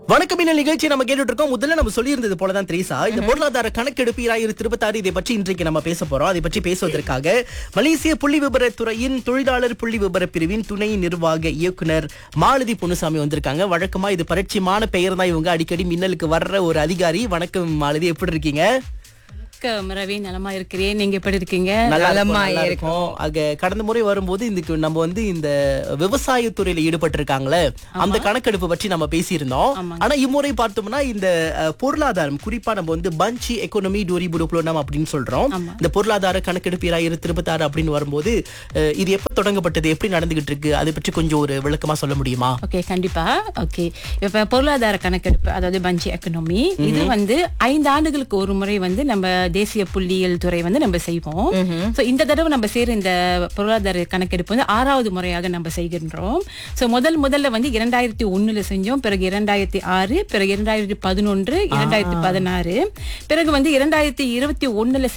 வணக்கம் இந்த நிகழ்ச்சி நம்ம கேட்டுட்டு இருக்கோம் முதல்ல நம்ம சொல்லியிருந்தது போலதான் திரேசா இந்த பொருளாதார கணக்கெடுப்பு இராயிரத்தி இருபத்தாறு இதை பற்றி இன்றைக்கு நம்ம பேச போறோம் அதை பற்றி பேசுவதற்காக மலேசிய புள்ளி விவரத்துறையின் தொழிலாளர் புள்ளி விவர பிரிவின் துணை நிர்வாக இயக்குனர் மாலதி பொன்னுசாமி வந்திருக்காங்க வழக்கமா இது பரிச்சயமான பெயர் தான் இவங்க அடிக்கடி மின்னலுக்கு வர்ற ஒரு அதிகாரி வணக்கம் மாலதி எப்படி இருக்கீங்க வணக்கம் ரவி நலமா இருக்கிறேன் நீங்க எப்படி இருக்கீங்க நல்லா இருக்கும், நலமா நல்லா இருக்கும் ஆக கடந்த முறை வரும்போது இதுக்கு நம்ம வந்து இந்த விவசாயத்துறையில ஈடுபட்டு இருக்காங்களே அந்த கணக்கெடுப்பு பற்றி நம்ம பேசியிருந்தோம் ஆனா இம்முறை பார்த்தோம்னா இந்த அஹ், பொருளாதாரம் குறிப்பா நம்ம வந்து பஞ்சி எக்கோனமி டோரி புரோப்ளோனம் அப்படின்னு சொல்றோம் இந்த பொருளாதார கணக்கெடுப்பு இராயிரத்தி இருபத்தாறு அப்படின்னு வரும்போது அஹ், இது எப்ப தொடங்கப்பட்டது எப்படி நடந்துகிட்டு இருக்கு அதை பற்றி கொஞ்சம் ஒரு விளக்கமா சொல்ல முடியுமா ஓகே கண்டிப்பா ஓகே இப்ப பொருளாதார கணக்கெடுப்பு அதாவது பஞ்சி எக்கனாமி இது வந்து ஐந்து ஆண்டுகளுக்கு ஒரு முறை வந்து நம்ம தேசிய புள்ளியியல் துறை வந்து நம்ம செய்வோம் சோ இந்த தடவை நம்ம செய்யற இந்த பொருளாதார கணக்கெடுப்பு வந்து ஆறாவது முறையாக நம்ம செய்கின்றோம் சோ முதல் முதல்ல வந்து இரண்டாயிரத்தி ஒண்ணுல செஞ்சோம் பிறகு இரண்டாயிரத்தி ஆறு பிறகு இரண்டாயிரத்தி பதினொன்று இரண்டாயிரத்தி பதினாறு பிறகு வந்து இரண்டாயிரத்தி இருபத்தி ஒண்ணுல